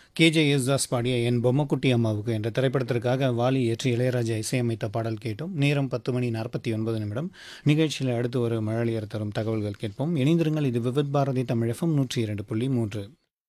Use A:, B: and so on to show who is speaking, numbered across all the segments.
A: K J Yesudas பாடிய என் பொம்மக்குட்டி அம்மாவுக்கு என்ற திரைப்படத்திற்காக வாலி ஏற்றி இளையராஜா இசையமைத்த பாடல் கேட்டோம் நேரம் பத்து மணி நாற்பத்தி ஒன்பது நிமிடம் நிகழ்ச்சியில் அடுத்து ஒரு மழலையர் தரும் தகவல்கள் கேட்போம் இணைந்திருங்கள் இது விவித் பாரதி தமிழகம் நூற்றி இரண்டு புள்ளி மூன்று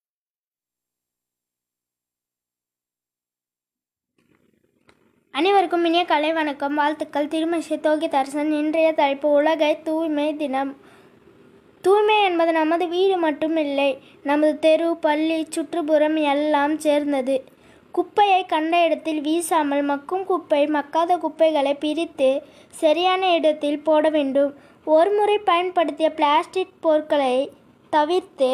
B: அனைவருக்கும் இனிய கலை வணக்கம் வாழ்த்துக்கள் திருமணி தோகித் அரசன் இன்றைய தலைப்பு உலக தூய்மை தினம் தூய்மை என்பது நமது வீடு மட்டுமில்லை நமது தெரு பள்ளி சுற்றுப்புறம் எல்லாம் சேர்ந்தது குப்பையை கண்ட இடத்தில் வீசாமல் மக்கும் குப்பை மக்காத குப்பைகளை பிரித்து சரியான இடத்தில் போட வேண்டும் ஒருமுறை பயன்படுத்திய பிளாஸ்டிக் பொருட்களை தவிர்த்து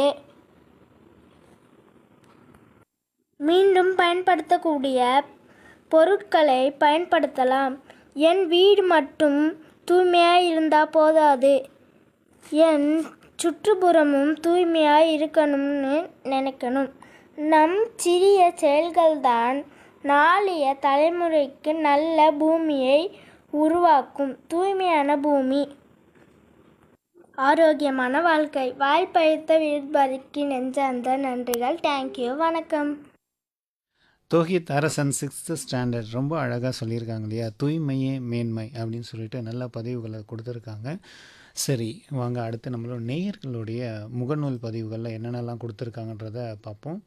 B: மீண்டும் பயன்படுத்தக்கூடிய பொருட்களை பயன்படுத்தலாம் என் வீடு மட்டும் தூய்மையாக இருந்தால் போதாது என் சுற்றுப்புறமும் தூய்மையாக இருக்கணும்னு நினைக்கணும் நம் சிறிய செயல்கள்தான் நாளைய தலைமுறைக்கு நல்ல பூமியை உருவாக்கும் தூய்மையான பூமி ஆரோக்கியமான வாழ்க்கை வாய்ப்பழுத்த விருப்பறிக்கு நெஞ்ச அந்த நன்றிகள் தேங்க்யூ வணக்கம்
A: தோஹித் அரசன் சிக்ஸ்த்து ஸ்டாண்டர்ட் ரொம்ப அழகாக சொல்லியிருக்காங்க இல்லையா தூய்மையே மேன்மை அப்படின்னு சொல்லிட்டு நல்ல பதிவுகளை கொடுத்துருக்காங்க சரி வாங்க அடுத்து நம்மளோட நேயர்களுடைய முகநூல் பதிவுகளில் என்னென்னலாம் கொடுத்துருக்காங்கன்றத பார்ப்போம்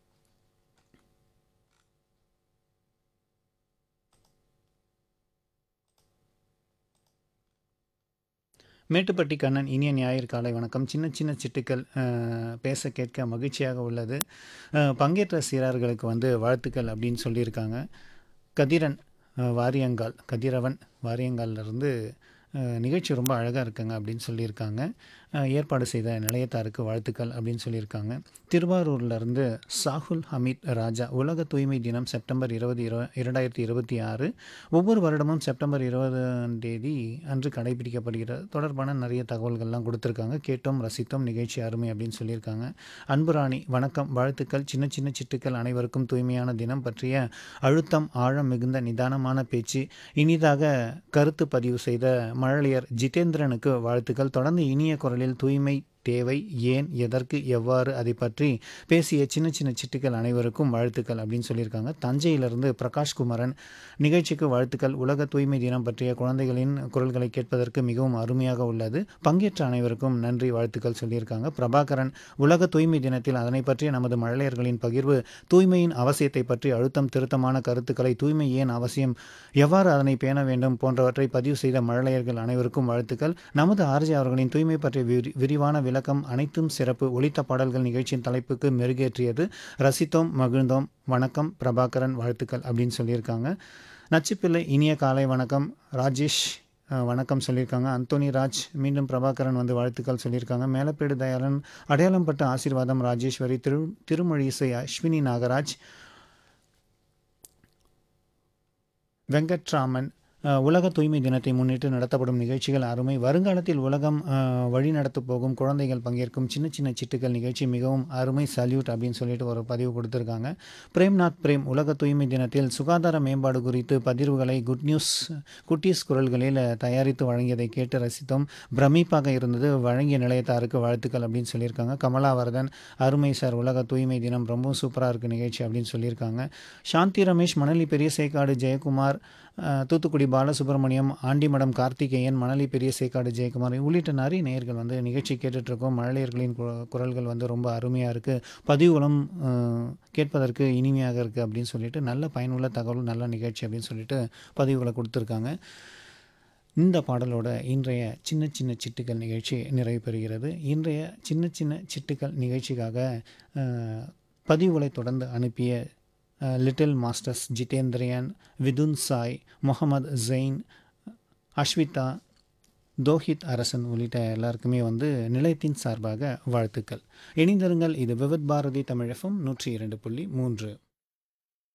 A: மேட்டுப்பட்டி கண்ணன் இனிய ஞாயிறு காலை வணக்கம் சின்ன சின்ன சிட்டுக்கள் அஹ், பேச கேட்க மகிழ்ச்சியாக உள்ளது அஹ், பங்கேற்ற சிறார்களுக்கு வந்து வாழ்த்துக்கள் அப்படின்னு சொல்லியிருக்காங்க கதிரன் அஹ், வாரியங்கால் கதிரவன் வாரியங்கால்லேருந்து நிகழ்ச்சி ரொம்ப அழகாக இருக்குங்க அப்படின்னு சொல்லியிருக்காங்க அஹ், ஏற்பாடு செய்த நிலையத்தாருக்கு வாழ்த்துக்கள் அப்படின்னு சொல்லியிருக்காங்க திருவாரூர்லேருந்து சாகுல் ஹமீத் ராஜா உலக தூய்மை தினம் செப்டம்பர் இருபது இரு இரண்டாயிரத்தி இருபத்தி ஆறு ஒவ்வொரு வருடமும் செப்டம்பர் இருபதாம் தேதி அன்று கடைபிடிக்கப்படுகிறது தொடர்பான நிறைய தகவல்கள்லாம் கொடுத்துருக்காங்க கேட்டோம் ரசித்தோம் நிகழ்ச்சி அருமை அப்படின்னு சொல்லியிருக்காங்க அன்புராணி வணக்கம் வாழ்த்துக்கள் சின்ன சின்ன சிட்டுக்கள் அனைவருக்கும் தூய்மையான தினம் பற்றிய அழுத்தம் ஆழம் மிகுந்த நிதானமான பேச்சு இனிதாக கருத்து பதிவு செய்த மழலையர் ஜிதேந்திரனுக்கு வாழ்த்துக்கள் தொடர்ந்து இனிய குரலில் தூய்மை தேவை ஏன் எதற்கு எவ்வாறு அதை பற்றி பேசிய சின்ன சின்ன சிட்டுக்கள் அனைவருக்கும் வாழ்த்துக்கள் அப்படின்னு சொல்லியிருக்காங்க தஞ்சையிலிருந்து பிரகாஷ் குமரன் நிகழ்ச்சிக்கு வாழ்த்துக்கள் உலக தூய்மை தினம் பற்றிய குழந்தைகளின் குரல்களை கேட்பதற்கு மிகவும் அருமையாக உள்ளது பங்கேற்ற அனைவருக்கும் நன்றி வாழ்த்துக்கள் சொல்லியிருக்காங்க பிரபாகரன் உலக தூய்மை தினத்தில் அதனை பற்றிய நமது மழலையர்களின் பகிர்வு தூய்மையின் அவசியத்தை பற்றி அழுத்தம் திருத்தமான கருத்துக்களை தூய்மை ஏன் அவசியம் எவ்வாறு அதனை பேண வேண்டும் போன்றவற்றை பதிவு செய்த மழலையர்கள் அனைவருக்கும் வாழ்த்துக்கள் நமது ஆர்ஜி அவர்களின் தூய்மை பற்றிய விரி விரிவான விளக்கம் அனைத்தும் சிறப்பு ஒலித்த பாடல்கள் நிகழ்ச்சியின் தலைப்புக்கு மெருகேற்றியது ரசித்தோம் மகிழ்ந்தோம் வணக்கம் பிரபாகரன் வாழ்த்துக்கள் அப்படின்னு சொல்லியிருக்காங்க நச்சுப்பிள்ளை இனிய காலை வணக்கம் ராஜேஷ் அஹ், வணக்கம் சொல்லியிருக்காங்க அந்தோனி ராஜ் மீண்டும் பிரபாகரன் வந்து வாழ்த்துக்கள் சொல்லியிருக்காங்க மேலப்பேடு தயாளன் அடையாளம் பட்ட ஆசீர்வாதம் ராஜேஸ்வரி திரு திருமொழி இசை அஸ்வினி நாகராஜ் வெங்கட்ராமன் அஹ், உலக தூய்மை தினத்தை முன்னிட்டு நடத்தப்படும் நிகழ்ச்சிகள் அருமை வருங்காலத்தில் உலகம் அஹ், வழிநடத்தப் போகும் குழந்தைகள் பங்கேற்கும் சின்ன சின்ன சிட்டுக்கள் நிகழ்ச்சி மிகவும் அருமை சல்யூட் அப்படின்னு சொல்லிட்டு ஒரு பதிவு கொடுத்துருக்காங்க பிரேம்நாத் பிரேம் உலக தூய்மை தினத்தில் சுகாதார மேம்பாடு குறித்து பதிவுகளை குட் நியூஸ் குட்டீஸ் குரல்களில் தயாரித்து வழங்கியதை கேட்டு ரசித்தோம் பிரமிப்பாக இருந்தது வழங்கிய நிலையத்தாருக்கு வாழ்த்துக்கள் அப்படின்னு சொல்லியிருக்காங்க கமலாவர்தன் அருமை சார் உலக தூய்மை தினம் ரொம்பவும் சூப்பராக இருக்குது நிகழ்ச்சி அப்படின்னு சொல்லியிருக்காங்க சாந்தி ரமேஷ் மணலி பெரிய சேக்காடு ஜெயக்குமார் அஹ், தூத்துக்குடி பாலசுப்ரமணியம் ஆண்டிமடம் கார்த்திகேயன் மணலி பெரிய சேக்காடு ஜெயக்குமார் உள்ளிட்ட நிறைய நேயர்கள் வந்து நிகழ்ச்சி கேட்டுட்ருக்கோம் மழலையர்களின் கு- குரல்கள் வந்து ரொம்ப அருமையாக இருக்குது பதிவுகளும் அஹ், கேட்பதற்கு இனிமையாக இருக்குது அப்படின்னு சொல்லிட்டு நல்ல பயனுள்ள தகவல் நல்ல நிகழ்ச்சி அப்படின்னு சொல்லிட்டு பதிவுகளை கொடுத்துருக்காங்க இந்த பாடலோட இன்றைய சின்ன சின்ன சிட்டுக்கள் நிகழ்ச்சி நிறைவு பெறுகிறது இன்றைய சின்ன சின்ன சிட்டுக்கள் நிகழ்ச்சிக்காக அஹ், பதிவுகளை தொடர்ந்து அனுப்பிய அஹ், லிட்டில் மாஸ்டர்ஸ் ஜிதேந்திரியன் விதுன் சாய் முகமது ஜெயின் அஸ்விதா தோஹித் அரசன் உள்ளிட்ட எல்லாருக்குமே வந்து நிலையத்தின் சார்பாக வாழ்த்துக்கள் இணைந்திருங்கள் இது விவித் பாரதி தமிழகம் நூற்றி இரண்டு புள்ளி மூன்று